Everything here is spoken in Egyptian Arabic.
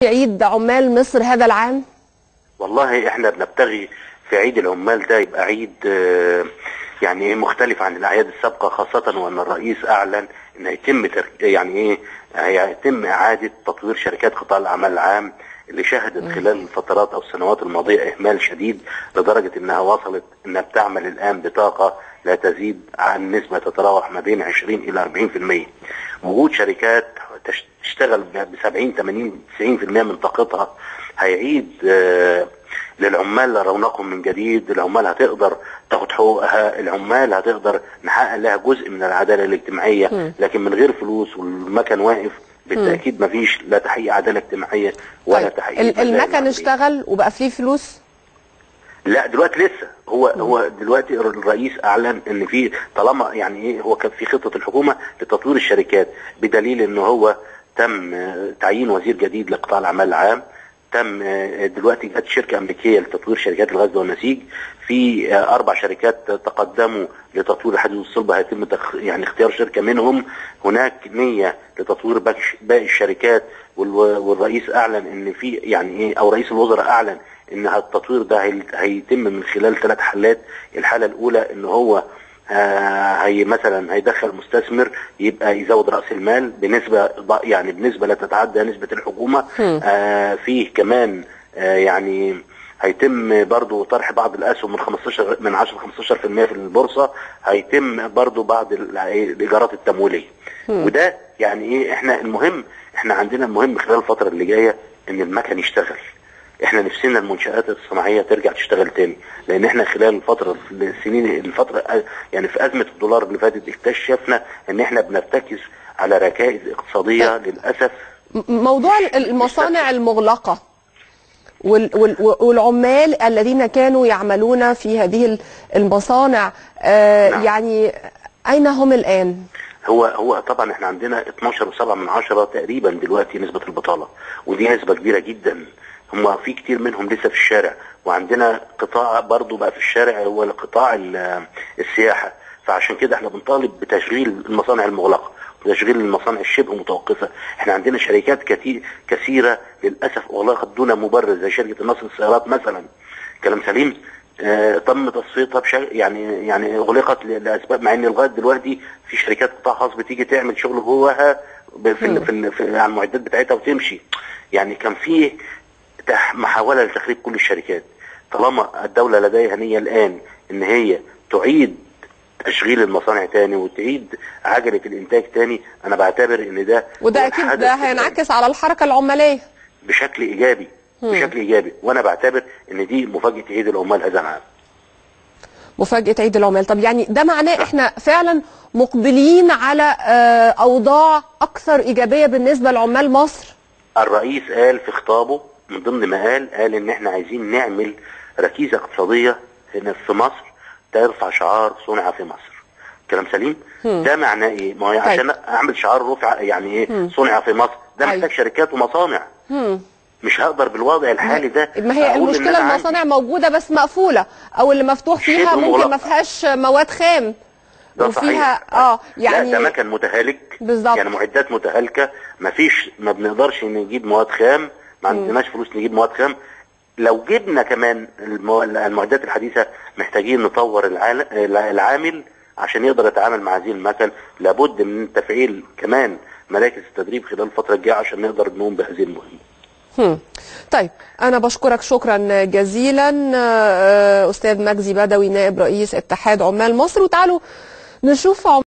عيد عمال مصر هذا العام والله احنا بنبتغي في عيد العمال ده يبقى عيد آه، يعني ايه مختلف عن الاعياد السابقه خاصه وان الرئيس اعلن ان هيتم تر... يعني ايه هيتم اعاده تطوير شركات قطاع الاعمال العام اللي شهدت خلال الفترات او السنوات الماضيه اهمال شديد لدرجه انها وصلت انها بتعمل الان بطاقه لا تزيد عن نسبه تتراوح ما بين 20 الى 40% وجود شركات تش- تشتغل ب 70 80 90% من طاقتها هيعيد آه، للعمال رونقهم من جديد العمال هتقدر تاخد حقوقها العمال هتقدر نحقق لها جزء من العداله الاجتماعيه لكن من غير فلوس والمكن واقف بالتاكيد مفيش لا تحقيق عداله اجتماعيه ولا طيب تحقيق ال- مزايا المكن معنوية. اشتغل وبقى فيه فلوس لا دلوقتي لسه هو هو دلوقتي الرئيس اعلن ان في طالما يعني ايه هو كان في خطه الحكومه لتطوير الشركات بدليل ان هو تم آه، تعيين وزير جديد لقطاع الاعمال العام تم آه، دلوقتي جت شركه امريكيه لتطوير شركات الغزل والنسيج في آه، اربع شركات تقدموا لتطوير الحديد والصلب هيتم تخ... يعني اختيار شركه منهم هناك نيه لتطوير باقي باقي الشركات وال... والرئيس اعلن ان في يعني ايه او رئيس الوزراء اعلن ان التطوير ده هي- هيتم من خلال ثلاث حالات الحاله الاولى ان هو آه، هي مثلا هيدخل مستثمر يبقى يزود راس المال بنسبه ض- يعني بنسبه لا تتعدى نسبه الحكومه آه، فيه كمان آه، يعني هيتم برضو طرح بعض الاسهم من 15 من 10 ل 15% في البورصه هيتم برضو بعض ال- الايجارات التمويليه وده يعني ايه احنا المهم احنا عندنا المهم خلال الفتره اللي جايه ان المكن يشتغل احنا نفسنا المنشآت الصناعية ترجع تشتغل تاني لان احنا خلال الفترة السنين الفترة يعني في ازمة الدولار اللي فاتت اكتشفنا ان احنا بنرتكز على ركائز اقتصادية للأسف م- موضوع ال- المصانع المغلقة وال- وال- والعمال الذين كانوا يعملون في هذه ال- المصانع آه، نعم. يعني أين هم الآن؟ هو هو طبعا احنا عندنا 12 و7 من عشرة تقريبا دلوقتي نسبة البطالة ودي نسبة كبيرة جدا هم في كتير منهم لسه في الشارع وعندنا قطاع برضو بقى في الشارع هو قطاع ال- السياحة فعشان كده احنا بنطالب بتشغيل المصانع المغلقة وتشغيل المصانع الشبه متوقفة احنا عندنا شركات كتير كثيرة للأسف أغلقت دون مبرر زي شركة النصر السيارات مثلا كلام سليم آه، تم تصفيتها بشكل يعني يعني اغلقت ل- لاسباب مع ان لغايه دلوقتي في شركات قطاع خاص بتيجي تعمل شغل جواها ب- في ال- في, ال- في على المعدات بتاعتها وتمشي يعني كان في تح- محاوله لتخريب كل الشركات طالما الدوله لديها نيه الان ان هي تعيد تشغيل المصانع تاني وتعيد عجله الانتاج تاني انا بعتبر ان ده وده هو أكيد الحدث ده الآن. هينعكس على الحركة العمالية بشكل ايجابي بشكل ايجابي وانا بعتبر ان دي مفاجاه عيد العمال هذا العام مفاجأة عيد العمال طب يعني ده معناه احنا فعلا مقبلين على آه، أوضاع أكثر إيجابية بالنسبة لعمال مصر الرئيس قال في خطابه من ضمن ما قال قال ان احنا عايزين نعمل ركيزه اقتصاديه هنا في مصر ترفع شعار صنع في مصر كلام سليم ده معناه ايه ما هو عشان اعمل شعار رفع يعني ايه صنع في مصر ده أيوة. محتاج شركات ومصانع مش هقدر بالوضع الحالي ده ما هي أقول إن المشكلة أنا عندي- المصانع موجودة بس مقفولة أو اللي مفتوح فيها شبه ممكن مغلقة. ما فيهاش مواد خام ده وفيها صحيح. اه لا يعني ده مكن متهالك بالظبط. يعني معدات متهالكه ما فيش ما بنقدرش نجيب مواد خام ما عندناش فلوس نجيب مواد خام لو جبنا كمان المو... المعدات الحديثه محتاجين نطور العال... العامل عشان يقدر يتعامل مع هذه المكن لابد من تفعيل كمان مراكز التدريب خلال الفتره الجايه عشان نقدر نقوم بهذه المهمه هم. طيب أنا بشكرك شكرا جزيلا آه، أستاذ مجدي بدوي نائب رئيس اتحاد عمال مصر وتعالوا نشوف